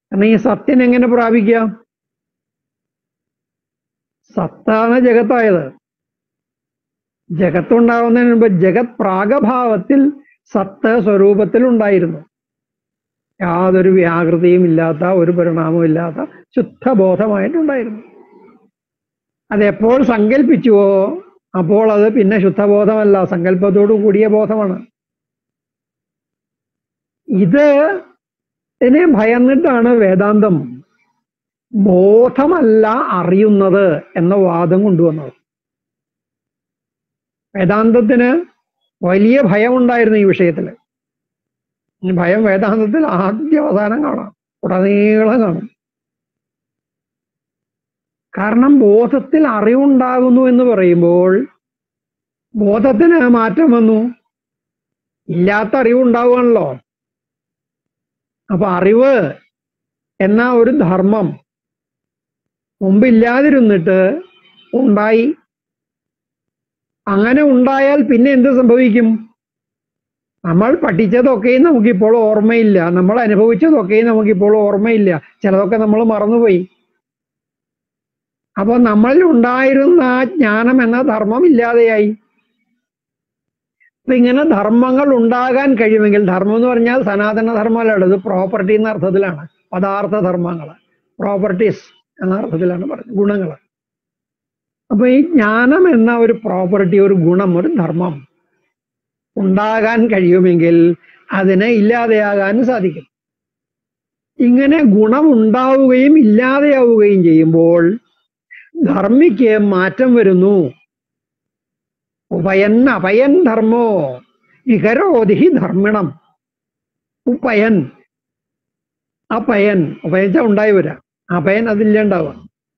കാരണം ഈ സത്യൻ എങ്ങനെ പ്രാപിക്കാം സത്താണ് ജഗത്തായത് ജഗത്തുണ്ടാവുന്നതിന് മുമ്പ് ജഗത് പ്രാഗഭാവത്തിൽ സത്ത് സ്വരൂപത്തിൽ ഉണ്ടായിരുന്നു യാതൊരു വ്യാകൃതിയും ഇല്ലാത്ത ഒരു പരിണാമവും ഇല്ലാത്ത ശുദ്ധബോധമായിട്ടുണ്ടായിരുന്നു അതെപ്പോൾ സങ്കല്പിച്ചുവോ അപ്പോൾ അത് പിന്നെ ശുദ്ധബോധമല്ല സങ്കല്പത്തോടു കൂടിയ ബോധമാണ് ഇത് ഇതിനെ ഭയന്നിട്ടാണ് വേദാന്തം ബോധമല്ല അറിയുന്നത് എന്ന വാദം കൊണ്ടുവന്നത് വേദാന്തത്തിന് വലിയ ഭയമുണ്ടായിരുന്നു ഈ വിഷയത്തിൽ ഈ ഭയം വേദാന്തത്തിൽ ആദ്യ അവസാനം കാണാം ഉടനീളം കാണും കാരണം ബോധത്തിൽ അറിവുണ്ടാകുന്നു എന്ന് പറയുമ്പോൾ ബോധത്തിന് മാറ്റം വന്നു ഇല്ലാത്ത അറിവുണ്ടാവുകയാണല്ലോ അപ്പൊ അറിവ് എന്ന ഒരു ധർമ്മം മുമ്പില്ലാതിരുന്നിട്ട് ഉണ്ടായി അങ്ങനെ ഉണ്ടായാൽ പിന്നെ എന്ത് സംഭവിക്കും നമ്മൾ പഠിച്ചതൊക്കെയും നമുക്കിപ്പോൾ ഓർമ്മയില്ല നമ്മൾ അനുഭവിച്ചതൊക്കെയും നമുക്കിപ്പോൾ ഓർമ്മയില്ല ചിലതൊക്കെ നമ്മൾ മറന്നുപോയി അപ്പൊ നമ്മളിൽ ഉണ്ടായിരുന്ന ആ ജ്ഞാനം എന്ന ധർമ്മം ഇല്ലാതെയായി അപ്പൊ ഇങ്ങനെ ധർമ്മങ്ങൾ ഉണ്ടാകാൻ കഴിയുമെങ്കിൽ ധർമ്മം എന്ന് പറഞ്ഞാൽ സനാതന ധർമ്മമല്ല ഇത് പ്രോപ്പർട്ടി എന്ന അർത്ഥത്തിലാണ് പദാർത്ഥ ധർമ്മങ്ങൾ പ്രോപ്പർട്ടീസ് എന്ന അർത്ഥത്തിലാണ് പറഞ്ഞത് ഗുണങ്ങൾ അപ്പൊ ഈ ജ്ഞാനം എന്ന ഒരു പ്രോപ്പർട്ടി ഒരു ഗുണം ഒരു ധർമ്മം ഉണ്ടാകാൻ കഴിയുമെങ്കിൽ അതിനെ ഇല്ലാതെയാകാനും സാധിക്കും ഇങ്ങനെ ഗുണം ഉണ്ടാവുകയും ഇല്ലാതെയാവുകയും ചെയ്യുമ്പോൾ ധർമ്മിക്ക് മാറ്റം വരുന്നു ഉപയൻ അപയൻ ധർമ്മോ വികരോധി ധർമ്മിണം ഉപയൻ അപയൻ ഉപയച്ച ഉണ്ടായി വരാം അപയൻ അതില്ലാണ്ടാവുക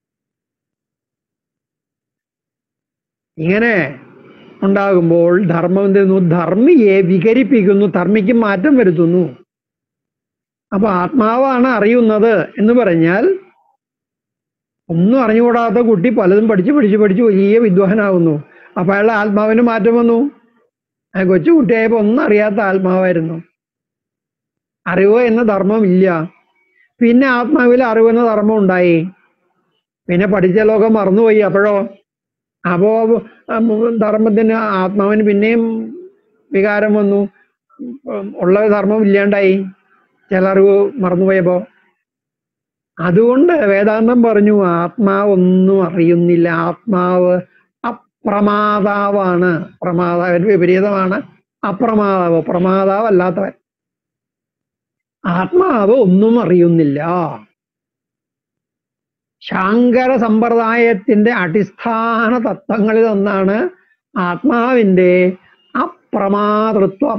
ഇങ്ങനെ ഉണ്ടാകുമ്പോൾ ധർമ്മം എന്ത് ചെയ്യുന്നു ധർമ്മിയെ വികരിപ്പിക്കുന്നു ധർമ്മിക്ക് മാറ്റം വരുത്തുന്നു അപ്പൊ ആത്മാവാണ് അറിയുന്നത് എന്ന് പറഞ്ഞാൽ ഒന്നും അറിഞ്ഞുകൂടാത്ത കുട്ടി പലതും പഠിച്ച് പഠിച്ച് പഠിച്ച് വലിയ വിദ്വാനാകുന്നു അപ്പൊ അയാളുടെ ആത്മാവിന് മാറ്റം വന്നു ആ കൊച്ചു കുട്ടിയായപ്പോ ഒന്നും അറിയാത്ത ആത്മാവായിരുന്നു അറിവ് എന്ന ധർമ്മം ഇല്ല പിന്നെ ആത്മാവിൽ അറിവ് എന്ന ധർമ്മം ഉണ്ടായി പിന്നെ പഠിച്ച ലോകം മറന്നുപോയി അപ്പോഴോ അപ്പോ ധർമ്മത്തിന് ആത്മാവിന് പിന്നെയും വികാരം വന്നു ഉള്ള ധർമ്മം ഇല്ലാണ്ടായി ചില അറിവ് മറന്നുപോയപ്പോ അതുകൊണ്ട് വേദാന്തം പറഞ്ഞു ആത്മാവ് ഒന്നും അറിയുന്നില്ല ആത്മാവ് അപ്രമാതാവാണ് പ്രമാതാവിന് വിപരീതമാണ് അപ്രമാതാവ് പ്രമാതാവ് അല്ലാത്തവൻ ആത്മാവ് ഒന്നും അറിയുന്നില്ല ശാങ്കര സമ്പ്രദായത്തിന്റെ അടിസ്ഥാന തത്വങ്ങളിൽ ഒന്നാണ് ആത്മാവിന്റെ അപ്രമാതൃത്വം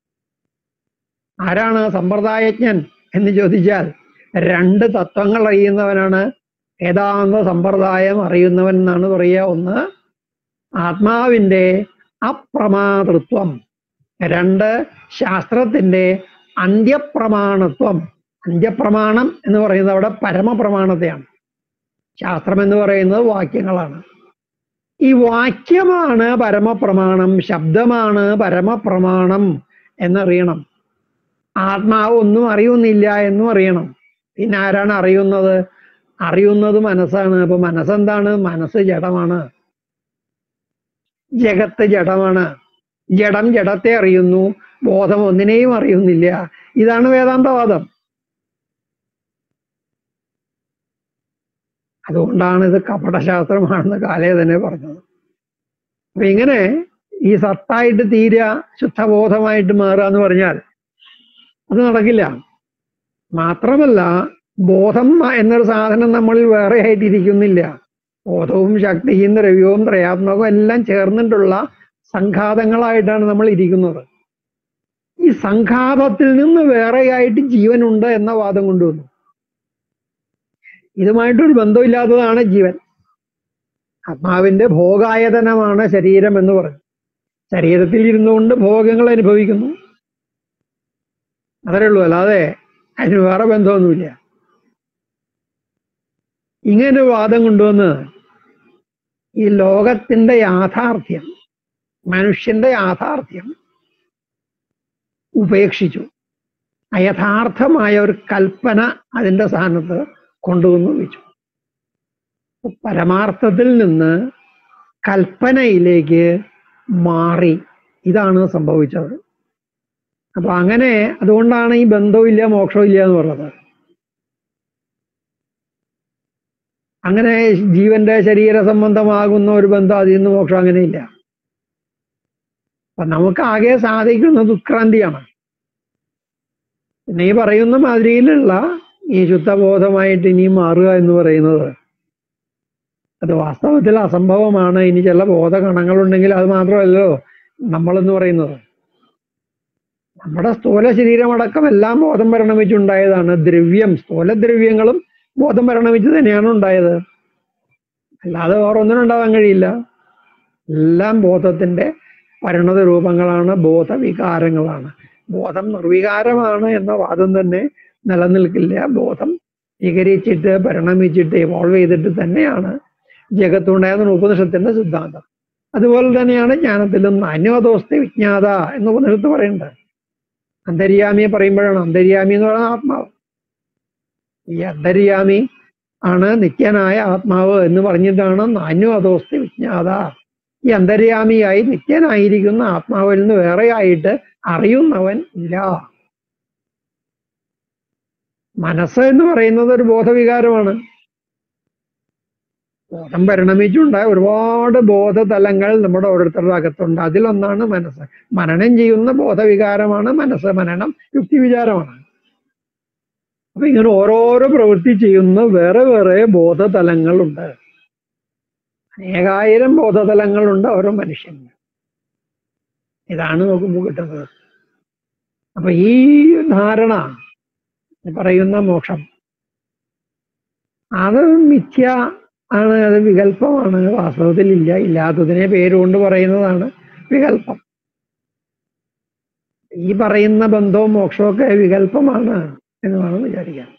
ആരാണ് സമ്പ്രദായജ്ഞൻ എന്ന് ചോദിച്ചാൽ രണ്ട് തത്വങ്ങൾ അറിയുന്നവനാണ് വേദാന്ത സമ്പ്രദായം അറിയുന്നവൻ എന്നാണ് പറയുക ഒന്ന് ആത്മാവിന്റെ അപ്രമാതൃത്വം രണ്ട് ശാസ്ത്രത്തിന്റെ അന്ത്യപ്രമാണത്വം അന്ത്യപ്രമാണം എന്ന് പറയുന്നത് അവിടെ പരമപ്രമാണത്തെയാണ് ശാസ്ത്രം എന്ന് പറയുന്നത് വാക്യങ്ങളാണ് ഈ വാക്യമാണ് പരമപ്രമാണം ശബ്ദമാണ് പരമപ്രമാണം എന്നറിയണം ആത്മാവ് ഒന്നും അറിയുന്നില്ല എന്നും അറിയണം പിന്നെ ആരാണ് അറിയുന്നത് അറിയുന്നത് മനസ്സാണ് അപ്പൊ മനസ്സെന്താണ് മനസ്സ് ജഡമാണ് ജഗത്ത് ജഡമാണ് ജഡം ജഡത്തെ അറിയുന്നു ബോധം ഒന്നിനെയും അറിയുന്നില്ല ഇതാണ് വേദാന്തവാദം അതുകൊണ്ടാണ് ഇത് കപടശാസ്ത്രമാണെന്ന് കാലേ തന്നെ പറഞ്ഞത് അപ്പൊ ഇങ്ങനെ ഈ സത്തായിട്ട് തീരുക ശുദ്ധബോധമായിട്ട് മാറുക എന്ന് പറഞ്ഞാൽ അത് നടക്കില്ല മാത്രമല്ല ബോധം എന്നൊരു സാധനം നമ്മളിൽ വേറെ ആയിട്ടിരിക്കുന്നില്ല ബോധവും ശക്തിയും ദ്രവ്യവും ത്രയാത്മകവും എല്ലാം ചേർന്നിട്ടുള്ള സംഘാതങ്ങളായിട്ടാണ് നമ്മൾ ഇരിക്കുന്നത് ഈ സംഘാതത്തിൽ നിന്ന് വേറെയായിട്ട് ജീവനുണ്ട് എന്ന വാദം കൊണ്ടുവന്നു ഇതുമായിട്ടൊരു ബന്ധമില്ലാത്തതാണ് ജീവൻ ആത്മാവിന്റെ ഭോഗായതനമാണ് ശരീരം എന്ന് പറഞ്ഞു ശരീരത്തിൽ ഇരുന്നുകൊണ്ട് ഭോഗങ്ങൾ അനുഭവിക്കുന്നു അതേ ഉള്ളൂ അല്ലാതെ അതിന് വേറെ ബന്ധമൊന്നുമില്ല ഇങ്ങനെ വാദം കൊണ്ടുവന്ന് ഈ ലോകത്തിന്റെ യാഥാർത്ഥ്യം മനുഷ്യന്റെ യാഥാർത്ഥ്യം ഉപേക്ഷിച്ചു അയഥാർത്ഥമായ ഒരു കൽപ്പന അതിൻ്റെ സ്ഥാനത്ത് കൊണ്ടുവന്ന് വെച്ചു പരമാർത്ഥത്തിൽ നിന്ന് കൽപ്പനയിലേക്ക് മാറി ഇതാണ് സംഭവിച്ചത് അപ്പൊ അങ്ങനെ അതുകൊണ്ടാണ് ഈ ബന്ധമില്ല മോക്ഷമില്ല എന്ന് പറയുന്നത് അങ്ങനെ ജീവന്റെ ശരീര സംബന്ധമാകുന്ന ഒരു ബന്ധം അതിൽ നിന്ന് മോക്ഷം അങ്ങനെയില്ല അപ്പൊ നമുക്ക് ആകെ സാധിക്കുന്നത് ഉത്ക്രാന്തിയാണ് പിന്നെ ഈ പറയുന്ന മാതിരിയിലുള്ള ഈ ശുദ്ധബോധമായിട്ട് ഇനി മാറുക എന്ന് പറയുന്നത് അത് വാസ്തവത്തിൽ അസംഭവമാണ് ഇനി ചില ബോധകണങ്ങളുണ്ടെങ്കിൽ അത് മാത്രമല്ലോ നമ്മളെന്ന് പറയുന്നത് നമ്മുടെ സ്ഥൂല ശരീരമടക്കം എല്ലാം ബോധം പരിണമിച്ചുണ്ടായതാണ് ദ്രവ്യം സ്ഥൂലദ്രവ്യങ്ങളും ബോധം പരിണമിച്ച് തന്നെയാണ് ഉണ്ടായത് അല്ലാതെ വേറൊന്നിനും ഉണ്ടാവാൻ കഴിയില്ല എല്ലാം ബോധത്തിന്റെ പരിണത രൂപങ്ങളാണ് ബോധവികാരങ്ങളാണ് ബോധം നിർവികാരമാണ് എന്ന വാദം തന്നെ നിലനിൽക്കില്ല ബോധം വികരിച്ചിട്ട് പരിണമിച്ചിട്ട് ഇവോൾവ് ചെയ്തിട്ട് തന്നെയാണ് ജഗത്തുണ്ടായെന്ന ഉപനിഷത്തിന്റെ സിദ്ധാന്തം അതുപോലെ തന്നെയാണ് ജ്ഞാനത്തിലും അന്വദോസ്തി വിജ്ഞാത എന്ന് ഉപനിഷത്ത് പറയുന്നുണ്ട് അന്തര്യാമിയെ പറയുമ്പോഴാണ് അന്തര്യാമി എന്ന് പറയുന്ന ആത്മാവ് ഈ അന്തര്യാമി ആണ് നിത്യനായ ആത്മാവ് എന്ന് പറഞ്ഞിട്ടാണ് നാന്യവതോസ്തി വിജ്ഞാത ഈ അന്തര്യാമിയായി നിത്യനായിരിക്കുന്ന ആത്മാവിൽ നിന്ന് വേറെയായിട്ട് അറിയുന്നവൻ ഇല്ല മനസ്സ് എന്ന് പറയുന്നത് ഒരു ബോധവികാരമാണ് ബോധം പരിണമിച്ചുണ്ടായ ഒരുപാട് ബോധതലങ്ങൾ നമ്മുടെ ഓരോരുത്തരുടെ അകത്തുണ്ട് അതിലൊന്നാണ് മനസ്സ് മനനം ചെയ്യുന്ന ബോധവികാരമാണ് മനസ്സ് മനനം യുക്തിവിചാരമാണ് അപ്പൊ ഇങ്ങനെ ഓരോരോ പ്രവൃത്തി ചെയ്യുന്ന വേറെ വേറെ ബോധതലങ്ങളുണ്ട് അനേകായിരം ബോധതലങ്ങളുണ്ട് ഓരോ മനുഷ്യന് ഇതാണ് നോക്കുമ്പോൾ കിട്ടുന്നത് അപ്പൊ ഈ ധാരണ ഈ പറയുന്ന മോക്ഷം അത് മിഥ്യ ആണ് അത് വികല്പമാണ് വാസ്തവത്തിൽ ഇല്ല ഇല്ലാത്തതിനെ പേരുകൊണ്ട് പറയുന്നതാണ് വികല്പം ഈ പറയുന്ന ബന്ധവും മോക്ഷവും ഒക്കെ വികല്പമാണ് എന്ന് വേണം വിചാരിക്കാൻ